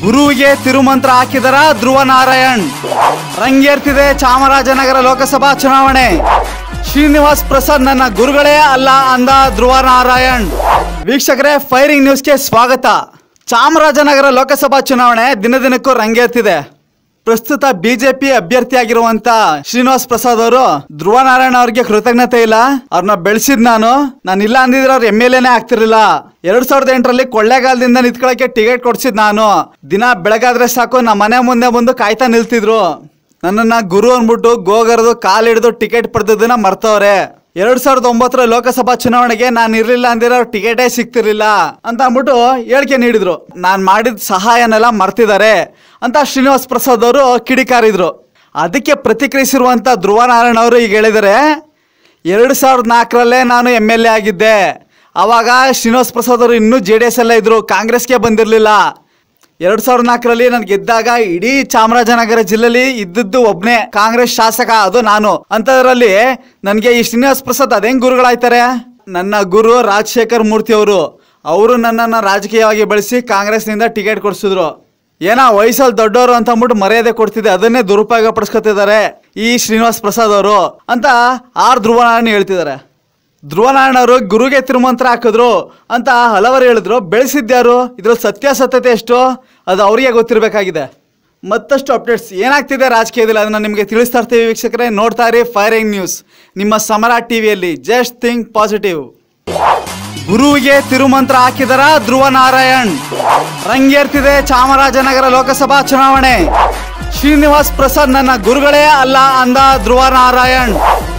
ಗುರುವಿಗೆ ತಿರುಮಂತ್ರ ಹಾಕಿದರ ಧ್ರುವ ನಾರಾಯಣ್ ರಂಗೇರ್ತಿದೆ ಚಾಮರಾಜನಗರ ಲೋಕಸಭಾ ಚುನಾವಣೆ ಶ್ರೀನಿವಾಸ್ ಪ್ರಸಾದ್ ನನ್ನ ಗುರುಗಳೇ ಅಲ್ಲ ಅಂದ ಧ್ರುವ ನಾರಾಯಣ್ ವೀಕ್ಷಕರೇ ಫೈರಿಂಗ್ ನ್ಯೂಸ್ಗೆ ಸ್ವಾಗತ ಚಾಮರಾಜನಗರ ಲೋಕಸಭಾ ಚುನಾವಣೆ ದಿನ ದಿನಕ್ಕೂ ರಂಗೇರ್ತಿದೆ ಪ್ರಸ್ತುತ ಬಿಜೆಪಿ ಅಭ್ಯರ್ಥಿಯಾಗಿರುವಂತ ಶ್ರೀನಿವಾಸ್ ಪ್ರಸಾದ್ ಅವರು ಧ್ರುವ ನಾರಾಯಣ ಅವ್ರಿಗೆ ಕೃತಜ್ಞತೆ ಇಲ್ಲ ಅವ್ರನ್ನ ಬೆಳೆಸಿದ್ ನಾನು ನಾನು ಇಲ್ಲ ಅಂದಿದ್ರೆ ಅವ್ರು ಎಮ್ ಎಲ್ ಎನೇ ಆಗ್ತಿರ್ಲಿಲ್ಲ ಎರಡ್ ಸಾವಿರದ ಎಂಟರಲ್ಲಿ ಕೊಳ್ಳೇಗಾಲದಿಂದ ನಿಂತ್ಕೊಳಕ್ಕೆ ಟಿಕೆಟ್ ಕೊಡ್ಸಿದ್ ನಾನು ದಿನ ಬೆಳಗಾದ್ರೆ ಸಾಕು ನಮ್ಮ ಮನೆ ಮುಂದೆ ಬಂದು ಕಾಯ್ತಾ ನಿಲ್ತಿದ್ರು ನನ್ನನ್ನ ಗುರು ಅನ್ಬಿಟ್ಟು ಗೋಗರದು ಕಾಲಿಡಿದು ಟಿಕೆಟ್ ಪಡೆದದನ್ನ ಮರ್ತವ್ರೆ ಎರಡ್ ಸಾವಿರದ ಒಂಬತ್ತರ ಲೋಕಸಭಾ ಚುನಾವಣೆಗೆ ನಾನು ಇರ್ಲಿಲ್ಲ ಅಂದಿರೋ ಟಿಕೆಟೇ ಸಿಗ್ತಿರ್ಲಿಲ್ಲ ಅಂತ ಅಂದ್ಬಿಟ್ಟು ಹೇಳಿಕೆ ನೀಡಿದ್ರು ನಾನು ಮಾಡಿದ ಸಹಾಯನೆಲ್ಲ ಮರ್ತಿದ್ದಾರೆ ಅಂತ ಶ್ರೀನಿವಾಸ್ ಪ್ರಸಾದ್ ಅವರು ಕಿಡಿಕಾರಿದ್ರು ಅದಕ್ಕೆ ಪ್ರತಿಕ್ರಿಯಿಸಿರುವಂತ ಧ್ರುವ ನಾರಾಯಣ ಅವರು ಈಗ ಹೇಳಿದ್ದಾರೆ ಎರಡು ಸಾವಿರದ ನಾಲ್ಕರಲ್ಲೇ ನಾನು ಎಮ್ ಎಲ್ ಎ ಆಗಿದ್ದೆ ಆವಾಗ ಶ್ರೀನಿವಾಸ್ ಪ್ರಸಾದ್ ಅವರು ಇನ್ನೂ ಜೆ ಡಿ ಎಸ್ ಎಲ್ಲ ಇದ್ರು ಕಾಂಗ್ರೆಸ್ಗೆ ಬಂದಿರಲಿಲ್ಲ ಎರಡು ಸಾವಿರದ ನಾಲ್ಕರಲ್ಲಿ ನಾನು ಗೆದ್ದಾಗ ಇಡೀ ಚಾಮರಾಜನಗರ ಜಿಲ್ಲೆಯಲ್ಲಿ ಇದ್ದದ್ದು ಒಬ್ನೇ ಕಾಂಗ್ರೆಸ್ ಶಾಸಕ ಅದು ನಾನು ಅಂತದ್ರಲ್ಲಿ ನನಗೆ ಈ ಶ್ರೀನಿವಾಸ್ ಪ್ರಸಾದ್ ಅದೇಂಗ್ ಗುರುಗಳಾಯ್ತಾರೆ ನನ್ನ ಗುರು ರಾಜಶೇಖರ್ ಮೂರ್ತಿ ಅವರು ಅವರು ನನ್ನನ್ನು ರಾಜಕೀಯವಾಗಿ ಬಳಸಿ ಕಾಂಗ್ರೆಸ್ನಿಂದ ಟಿಕೆಟ್ ಕೊಡಿಸಿದ್ರು ಏನೋ ವಯಸ್ಸಲ್ಲಿ ದೊಡ್ಡವರು ಅಂತ ಅಂದ್ಬಿಟ್ಟು ಮರ್ಯಾದೆ ಕೊಡ್ತಿದ್ದೆ ಅದನ್ನೇ ದುರುಪಯೋಗ ಪಡಿಸ್ಕೊತಿದ್ದಾರೆ ಈ ಶ್ರೀನಿವಾಸ್ ಪ್ರಸಾದ್ ಅವರು ಅಂತ ಆರ್ ಧ್ರುವನಾರಾಯಣ ಹೇಳ್ತಿದ್ದಾರೆ ಧ್ರುವನಾರಾಯಣ ಅವರು ಗುರುಗೆ ತಿರುಮಂತ್ರ ಹಾಕಿದ್ರು ಅಂತ ಹಲವರು ಹೇಳಿದ್ರು ಬೆಳೆಸಿದ್ಯಾರು ಇದ್ರಲ್ಲಿ ಸತ್ಯಾಸತ್ಯತೆ ಎಷ್ಟು ಅದು ಅವರಿಗೆ ಗೊತ್ತಿರಬೇಕಾಗಿದೆ ಮತ್ತಷ್ಟು ಅಪ್ಡೇಟ್ಸ್ ಏನಾಗ್ತಿದೆ ರಾಜಕೀಯದಲ್ಲಿ ಅದನ್ನ ನಿಮಗೆ ತಿಳಿಸ್ತಾ ಇರ್ತೀವಿ ವೀಕ್ಷಕರೇ ನೋಡ್ತಾ ಇರಿ ಫೈರಿಂಗ್ ನ್ಯೂಸ್ ನಿಮ್ಮ ಸಮರ ಟಿವಿಯಲ್ಲಿ ಜಸ್ಟ್ ಥಿಂಕ್ ಪಾಸಿಟಿವ್ ಗುರುವಿಗೆ ತಿರುಮಂತ್ರ ಹಾಕಿದರ ಧ್ರುವ ನಾರಾಯಣ್ ರಂಗೇರ್ತಿದೆ ಚಾಮರಾಜನಗರ ಲೋಕಸಭಾ ಚುನಾವಣೆ ಶ್ರೀನಿವಾಸ್ ಪ್ರಸಾದ್ ನನ್ನ ಗುರುಗಳೇ ಅಲ್ಲ ಅಂದ ಧ್ರುವ ನಾರಾಯಣ್